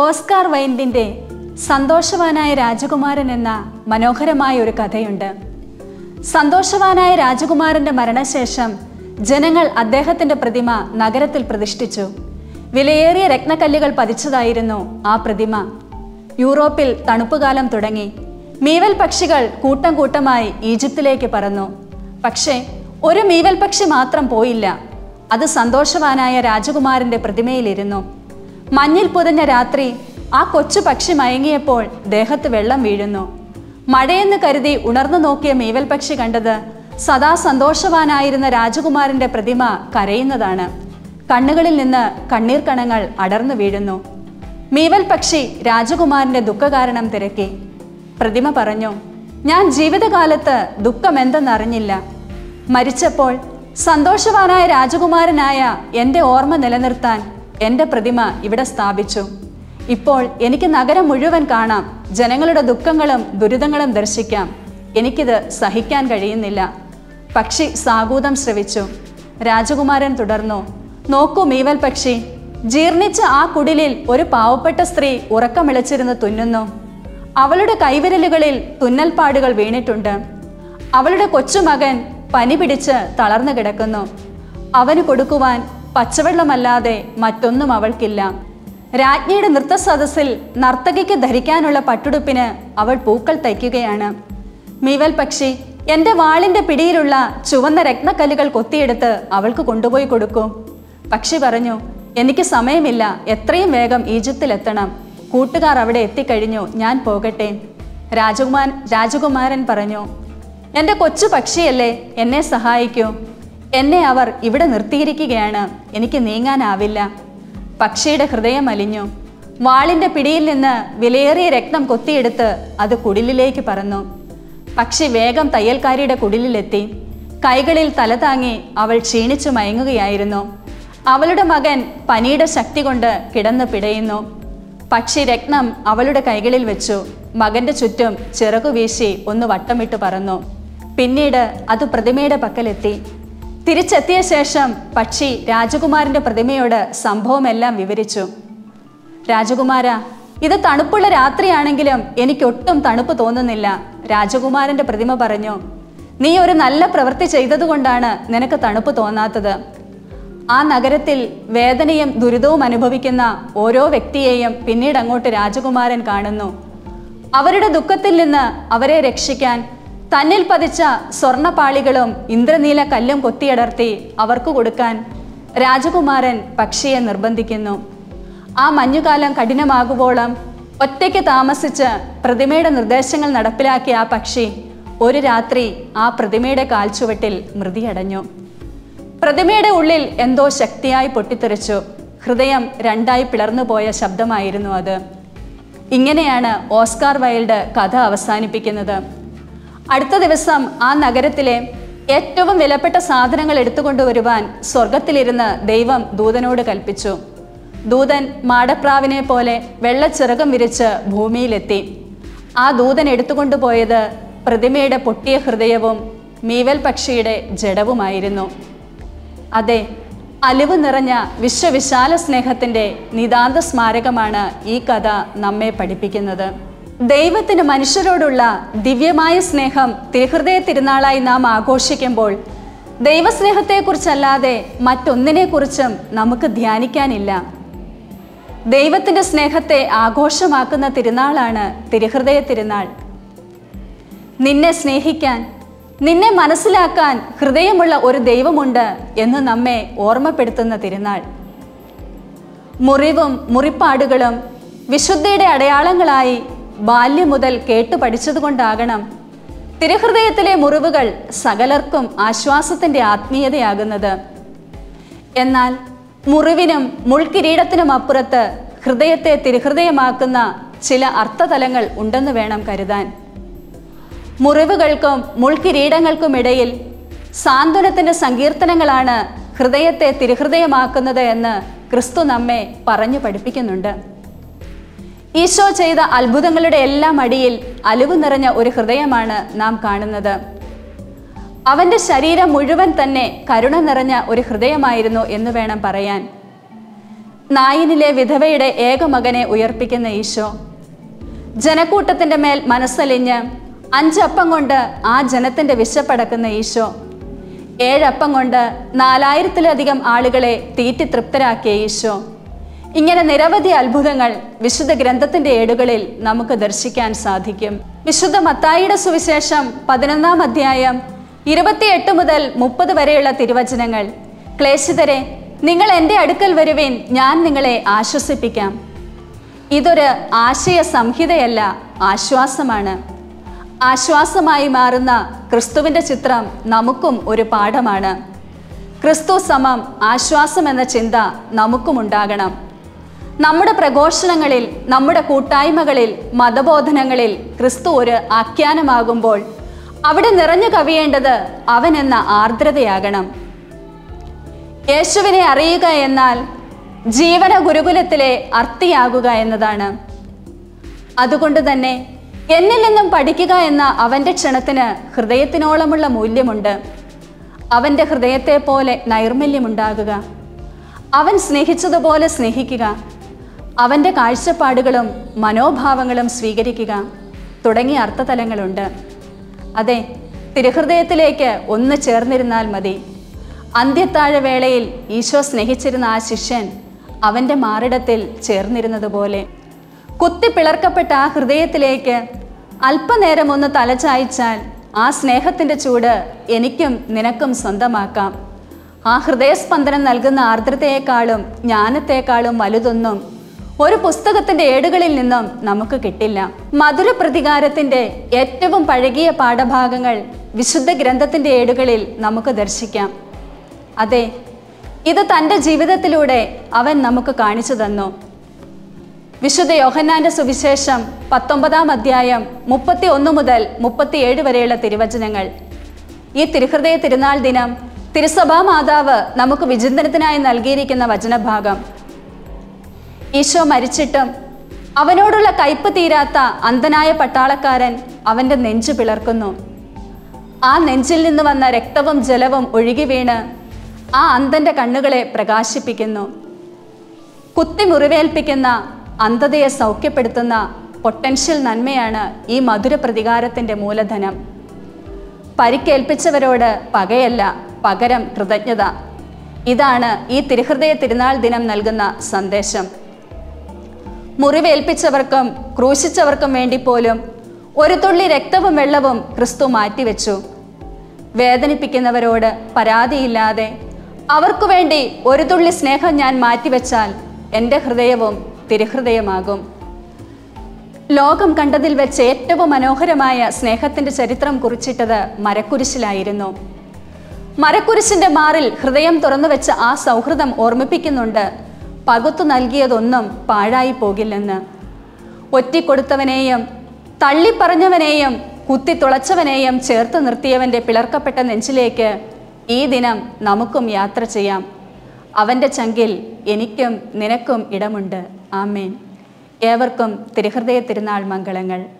Oscar വൈൻഡിൻ്റെ സന്തോഷവാനായ രാജകുമാരൻ എന്ന മനോഹരമായ ഒരു കഥയുണ്ട് സന്തോഷവാനായ രാജകുമാരന്റെ മരണശേഷം ജനങ്ങൾ അദ്ദേഹത്തിന്റെ പ്രതിമ നഗരത്തിൽ പ്രതിഷ്ഠിച്ചു വിലയേറിയ രത്നക്കല്ലുകൾ പതിച്ചതായിരുന്നു ആ പ്രതിമ യൂറോപ്പിൽ തണുപ്പുകാലം തുടങ്ങി മീവൽ പക്ഷികൾ കൂട്ടം കൂട്ടമായി ഈജിപ്തിലേക്ക് പറന്നു പക്ഷേ ഒരു മീവൽ പക്ഷി മാത്രം പോയില്ല അത് സന്തോഷവാനായ രാജകുമാരന്റെ പ്രതിമയിലിരുന്നു മഞ്ഞിൽ പുതഞ്ഞ രാത്രി ആ കൊച്ചു പക്ഷി മയങ്ങിയപ്പോൾ ദേഹത്ത് വെള്ളം വീഴുന്നു മഴയെന്ന് കരുതി ഉണർന്നു നോക്കിയ മീവൽ പക്ഷി കണ്ടത് സദാ സന്തോഷവാനായിരുന്ന രാജകുമാരന്റെ പ്രതിമ കരയുന്നതാണ് കണ്ണുകളിൽ നിന്ന് കണ്ണീർ കണങ്ങൾ അടർന്നു വീഴുന്നു മീവൽ പക്ഷി രാജകുമാരന്റെ ദുഃഖകാരണം തിരക്കി പ്രതിമ പറഞ്ഞു ഞാൻ ജീവിതകാലത്ത് ദുഃഖമെന്തെന്നറിഞ്ഞില്ല മരിച്ചപ്പോൾ സന്തോഷവാനായ രാജകുമാരനായ എൻ്റെ ഓർമ്മ നിലനിർത്താൻ എൻ്റെ പ്രതിമ ഇവിടെ സ്ഥാപിച്ചു ഇപ്പോൾ എനിക്ക് നഗരം മുഴുവൻ കാണാം ജനങ്ങളുടെ ദുഃഖങ്ങളും ദുരിതങ്ങളും ദർശിക്കാം എനിക്കിത് സഹിക്കാൻ കഴിയുന്നില്ല പക്ഷി സാഗൂതം ശ്രവിച്ചു രാജകുമാരൻ തുടർന്നു നോക്കൂ മീവൽ പക്ഷി ജീർണിച്ച ആ കുടിലിൽ ഒരു പാവപ്പെട്ട സ്ത്രീ ഉറക്കമിളച്ചിരുന്ന് തുന്നുന്നു അവളുടെ കൈവിരലുകളിൽ തുന്നൽപ്പാടുകൾ വീണിട്ടുണ്ട് അവളുടെ കൊച്ചുമകൻ പനി പിടിച്ച് തളർന്നു കിടക്കുന്നു അവന് കൊടുക്കുവാൻ പച്ചവെള്ളമല്ലാതെ മറ്റൊന്നും അവൾക്കില്ല രാജ്ഞിയുടെ നൃത്തസദസ്സിൽ നർത്തകിക്ക് ധരിക്കാനുള്ള പട്ടുടുപ്പിന് അവൾ പൂക്കൾ തയ്ക്കുകയാണ് മീവൽ പക്ഷി എൻ്റെ വാളിൻ്റെ പിടിയിലുള്ള ചുവന്ന രത്നക്കല്ലുകൾ കൊത്തിയെടുത്ത് അവൾക്ക് കൊണ്ടുപോയി കൊടുക്കൂ പക്ഷി പറഞ്ഞു എനിക്ക് സമയമില്ല എത്രയും വേഗം ഈജിപ്തിലെത്തണം കൂട്ടുകാർ അവിടെ എത്തിക്കഴിഞ്ഞു ഞാൻ പോകട്ടെ രാജകുമാർ രാജകുമാരൻ പറഞ്ഞു എൻ്റെ കൊച്ചു പക്ഷിയല്ലേ എന്നെ സഹായിക്കൂ എന്നെ അവർ ഇവിടെ നിർത്തിയിരിക്കുകയാണ് എനിക്ക് നീങ്ങാനാവില്ല പക്ഷിയുടെ ഹൃദയം അലിഞ്ഞു വാളിന്റെ പിടിയിൽ നിന്ന് വിലയേറിയ രക്തം കൊത്തിയെടുത്ത് അത് കുടിലിലേക്ക് പറന്നു പക്ഷി വേഗം തയ്യൽക്കാരിയുടെ കുടിലിലെത്തി കൈകളിൽ തല താങ്ങി അവൾ ക്ഷീണിച്ചു മയങ്ങുകയായിരുന്നു അവളുടെ മകൻ പനിയുടെ ശക്തി കൊണ്ട് കിടന്നു പിടയുന്നു പക്ഷി രത്നം അവളുടെ കൈകളിൽ വെച്ചു മകന്റെ ചുറ്റും ചിറകു വീശി ഒന്ന് വട്ടമിട്ട് പറന്നു പിന്നീട് അത് പ്രതിമയുടെ പക്കലെത്തി തിരിച്ചെത്തിയ ശേഷം പക്ഷി രാജകുമാരന്റെ പ്രതിമയോട് സംഭവമെല്ലാം വിവരിച്ചു രാജകുമാര ഇത് തണുപ്പുള്ള രാത്രിയാണെങ്കിലും എനിക്കൊട്ടും തണുപ്പ് തോന്നുന്നില്ല രാജകുമാരന്റെ പ്രതിമ പറഞ്ഞു നീ ഒരു നല്ല പ്രവൃത്തി ചെയ്തതുകൊണ്ടാണ് നിനക്ക് തണുപ്പ് തോന്നാത്തത് ആ നഗരത്തിൽ വേദനയും ദുരിതവും അനുഭവിക്കുന്ന ഓരോ വ്യക്തിയെയും പിന്നീട് അങ്ങോട്ട് രാജകുമാരൻ കാണുന്നു അവരുടെ ദുഃഖത്തിൽ നിന്ന് അവരെ രക്ഷിക്കാൻ തന്നിൽ പതിച്ച സ്വർണപാളികളും ഇന്ദ്രനീല കല്ലും കൊത്തിയടർത്തി അവർക്ക് കൊടുക്കാൻ രാജകുമാരൻ പക്ഷിയെ നിർബന്ധിക്കുന്നു ആ മഞ്ഞുകാലം കഠിനമാകുവോളം ഒറ്റയ്ക്ക് താമസിച്ച് പ്രതിമയുടെ നിർദ്ദേശങ്ങൾ നടപ്പിലാക്കിയ ആ പക്ഷി ഒരു രാത്രി ആ പ്രതിമയുടെ കാൽച്ചുവട്ടിൽ മൃതിയടഞ്ഞു പ്രതിമയുടെ ഉള്ളിൽ എന്തോ ശക്തിയായി പൊട്ടിത്തെറിച്ചു ഹൃദയം രണ്ടായി പിളർന്നുപോയ ശബ്ദമായിരുന്നു അത് ഇങ്ങനെയാണ് ഓസ്കാർ വൈൽഡ് കഥ അവസാനിപ്പിക്കുന്നത് അടുത്ത ദിവസം ആ നഗരത്തിലെ ഏറ്റവും വിലപ്പെട്ട സാധനങ്ങൾ എടുത്തുകൊണ്ടുവരുവാൻ സ്വർഗത്തിലിരുന്ന് ദൈവം ദൂതനോട് കൽപ്പിച്ചു ദൂതൻ മാടപ്രാവിനെ പോലെ വെള്ളച്ചിറകം വിരിച്ച് ഭൂമിയിലെത്തി ആ ദൂതൻ എടുത്തുകൊണ്ടുപോയത് പ്രതിമയുടെ പൊട്ടിയ ഹൃദയവും മീവൽ പക്ഷിയുടെ ജഡവുമായിരുന്നു അതെ അലിവ് നിറഞ്ഞ വിശ്വവിശാല സ്നേഹത്തിൻ്റെ നിതാന്ത സ്മാരകമാണ് ഈ കഥ നമ്മെ പഠിപ്പിക്കുന്നത് ദൈവത്തിന് മനുഷ്യരോടുള്ള ദിവ്യമായ സ്നേഹം തിരുഹൃദയ തിരുനാളായി നാം ആഘോഷിക്കുമ്പോൾ ദൈവസ്നേഹത്തെക്കുറിച്ചല്ലാതെ മറ്റൊന്നിനെക്കുറിച്ചും നമുക്ക് ധ്യാനിക്കാനില്ല ദൈവത്തിൻ്റെ സ്നേഹത്തെ ആഘോഷമാക്കുന്ന തിരുനാളാണ് തിരുഹൃദയ തിരുനാൾ നിന്നെ സ്നേഹിക്കാൻ നിന്നെ മനസ്സിലാക്കാൻ ഹൃദയമുള്ള ഒരു ദൈവമുണ്ട് എന്ന് നമ്മെ ഓർമ്മപ്പെടുത്തുന്ന തിരുനാൾ മുറിവും മുറിപ്പാടുകളും വിശുദ്ധിയുടെ അടയാളങ്ങളായി ബാല്യം മുതൽ കേട്ടു പഠിച്ചതുകൊണ്ടാകണം തിരുഹൃദയത്തിലെ മുറിവുകൾ സകലർക്കും ആശ്വാസത്തിൻ്റെ ആത്മീയതയാകുന്നത് എന്നാൽ മുറിവിനും മുൾക്കിരീടത്തിനും അപ്പുറത്ത് ഹൃദയത്തെ തിരുഹൃദയമാക്കുന്ന ചില അർത്ഥതലങ്ങൾ ഉണ്ടെന്ന് വേണം കരുതാൻ മുറിവുകൾക്കും മുൾക്കിരീടങ്ങൾക്കുമിടയിൽ സാന്ത്വനത്തിൻ്റെ സങ്കീർത്തനങ്ങളാണ് ഹൃദയത്തെ തിരുഹൃദയമാക്കുന്നത് എന്ന് ക്രിസ്തു നമ്മെ പറഞ്ഞു പഠിപ്പിക്കുന്നുണ്ട് ഈശോ ചെയ്ത അത്ഭുതങ്ങളുടെ എല്ലാം അടിയിൽ അലിവ് നിറഞ്ഞ ഒരു ഹൃദയമാണ് നാം കാണുന്നത് അവൻ്റെ ശരീരം മുഴുവൻ തന്നെ കരുണ നിറഞ്ഞ ഒരു ഹൃദയമായിരുന്നു എന്ന് വേണം പറയാൻ നായിനിലെ വിധവയുടെ ഏക മകനെ ഉയർപ്പിക്കുന്ന ഈശോ ജനക്കൂട്ടത്തിന്റെ മേൽ മനസ്സലിഞ്ഞ് അഞ്ചപ്പം കൊണ്ട് ആ ജനത്തിന്റെ വിശപ്പടക്കുന്ന ഈശോ ഏഴപ്പം കൊണ്ട് നാലായിരത്തിലധികം ആളുകളെ തീറ്റി തൃപ്തരാക്കിയ ഈശോ ഇങ്ങനെ നിരവധി അത്ഭുതങ്ങൾ വിശുദ്ധ ഗ്രന്ഥത്തിന്റെ ഏടുകളിൽ നമുക്ക് ദർശിക്കാൻ സാധിക്കും വിശുദ്ധ മത്തായിയുടെ സുവിശേഷം പതിനൊന്നാം അധ്യായം ഇരുപത്തിയെട്ട് മുതൽ മുപ്പത് വരെയുള്ള തിരുവചനങ്ങൾ ക്ലേശിതരെ നിങ്ങൾ എൻ്റെ അടുക്കൽ വരുവിൻ ഞാൻ നിങ്ങളെ ആശ്വസിപ്പിക്കാം ഇതൊരു ആശയ സംഹിതയല്ല ആശ്വാസമാണ് ആശ്വാസമായി മാറുന്ന ക്രിസ്തുവിൻ്റെ ചിത്രം നമുക്കും ഒരു പാഠമാണ് ക്രിസ്തു സമം ആശ്വാസം എന്ന ചിന്ത നമുക്കും ഉണ്ടാകണം നമ്മുടെ പ്രഘോഷണങ്ങളിൽ നമ്മുടെ കൂട്ടായ്മകളിൽ മതബോധനങ്ങളിൽ ക്രിസ്തു ഒരു ആഖ്യാനമാകുമ്പോൾ അവിടെ നിറഞ്ഞു കവിയേണ്ടത് അവൻ എന്ന ആർദ്രതയാകണം യേശുവിനെ അറിയുക എന്നാൽ ജീവന ഗുരുകുലത്തിലെ അർത്ഥിയാകുക എന്നതാണ് അതുകൊണ്ട് തന്നെ എന്നിൽ നിന്നും പഠിക്കുക എന്ന അവൻ്റെ ക്ഷണത്തിന് ഹൃദയത്തിനോളമുള്ള മൂല്യമുണ്ട് അവൻ്റെ ഹൃദയത്തെ പോലെ നൈർമല്യമുണ്ടാകുക അവൻ സ്നേഹിച്ചതുപോലെ സ്നേഹിക്കുക അവൻ്റെ കാഴ്ചപ്പാടുകളും മനോഭാവങ്ങളും സ്വീകരിക്കുക തുടങ്ങിയ അർത്ഥതലങ്ങളുണ്ട് അതെ തിരുഹൃദയത്തിലേക്ക് ഒന്ന് ചേർന്നിരുന്നാൽ മതി അന്ത്യത്താഴവേളയിൽ ഈശോ സ്നേഹിച്ചിരുന്ന ആ ശിഷ്യൻ അവൻ്റെ മാറിടത്തിൽ ചേർന്നിരുന്നതുപോലെ കുത്തിപ്പിളർക്കപ്പെട്ട ആ ഹൃദയത്തിലേക്ക് അല്പനേരം ഒന്ന് തലചായ്ച്ചാൽ ആ സ്നേഹത്തിൻ്റെ ചൂട് എനിക്കും നിനക്കും സ്വന്തമാക്കാം ആ ഹൃദയസ്പന്ദനം നൽകുന്ന ആർദ്രതയെക്കാളും ജ്ഞാനത്തെക്കാളും വലുതൊന്നും ഒരു പുസ്തകത്തിന്റെ ഏടുകളിൽ നിന്നും നമുക്ക് കിട്ടില്ല മധുര പ്രതികാരത്തിന്റെ ഏറ്റവും പഴകിയ പാഠഭാഗങ്ങൾ വിശുദ്ധ ഗ്രന്ഥത്തിന്റെ ഏടുകളിൽ നമുക്ക് ദർശിക്കാം അതെ ഇത് തൻ്റെ ജീവിതത്തിലൂടെ അവൻ നമുക്ക് കാണിച്ചു തന്നു വിശുദ്ധ യോഹന്നാന്റെ സുവിശേഷം പത്തൊമ്പതാം അധ്യായം മുപ്പത്തി ഒന്ന് മുതൽ മുപ്പത്തിയേഴ് വരെയുള്ള തിരുവചനങ്ങൾ ഈ തിരുഹൃദയ തിരുനാൾ ദിനം തിരുസഭാ മാതാവ് നമുക്ക് വിചിന്തനത്തിനായി നൽകിയിരിക്കുന്ന വചനഭാഗം ഈശോ മരിച്ചിട്ടും അവനോടുള്ള കയ്പ് തീരാത്ത അന്ധനായ പട്ടാളക്കാരൻ അവൻ്റെ നെഞ്ചു പിളർക്കുന്നു ആ നെഞ്ചിൽ നിന്ന് വന്ന രക്തവും ജലവും ഒഴുകി വീണ് ആ അന്ധന്റെ കണ്ണുകളെ പ്രകാശിപ്പിക്കുന്നു കുത്തി മുറിവേൽപ്പിക്കുന്ന അന്ധതയെ സൗഖ്യപ്പെടുത്തുന്ന പൊട്ടൻഷ്യൽ നന്മയാണ് ഈ മധുര പ്രതികാരത്തിൻ്റെ മൂലധനം പരിക്കേൽപ്പിച്ചവരോട് പകയല്ല പകരം കൃതജ്ഞത ഇതാണ് ഈ തിരുഹൃദയ തിരുനാൾ ദിനം നൽകുന്ന സന്ദേശം മുറിവേൽപ്പിച്ചവർക്കും ക്രൂശിച്ചവർക്കും വേണ്ടി പോലും ഒരു തുള്ളി രക്തവും വെള്ളവും ക്രിസ്തു മാറ്റിവെച്ചു വേദനിപ്പിക്കുന്നവരോട് പരാതിയില്ലാതെ അവർക്കു വേണ്ടി ഒരു തുള്ളി സ്നേഹം ഞാൻ മാറ്റിവെച്ചാൽ എൻ്റെ ഹൃദയവും തിരുഹൃദയമാകും ലോകം കണ്ടതിൽ വെച്ച് ഏറ്റവും മനോഹരമായ സ്നേഹത്തിൻ്റെ ചരിത്രം കുറിച്ചിട്ടത് മരക്കുരിശിലായിരുന്നു മരക്കുരിശിന്റെ മാറിൽ ഹൃദയം തുറന്നു വെച്ച ആ സൗഹൃദം ഓർമ്മിപ്പിക്കുന്നുണ്ട് പകുത്തു നൽകിയതൊന്നും പാഴായി പോകില്ലെന്ന് ഒറ്റിക്കൊടുത്തവനെയും തള്ളിപ്പറഞ്ഞവനെയും കുത്തിത്തുളച്ചവനെയും ചേർത്ത് നിർത്തിയവൻ്റെ പിളർക്കപ്പെട്ട നെഞ്ചിലേക്ക് ഈ ദിനം നമുക്കും യാത്ര ചെയ്യാം അവൻ്റെ ചങ്കിൽ എനിക്കും നിനക്കും ഇടമുണ്ട് ആമേൻ ഏവർക്കും തിരുഹൃദയ തിരുനാൾ മംഗളങ്ങൾ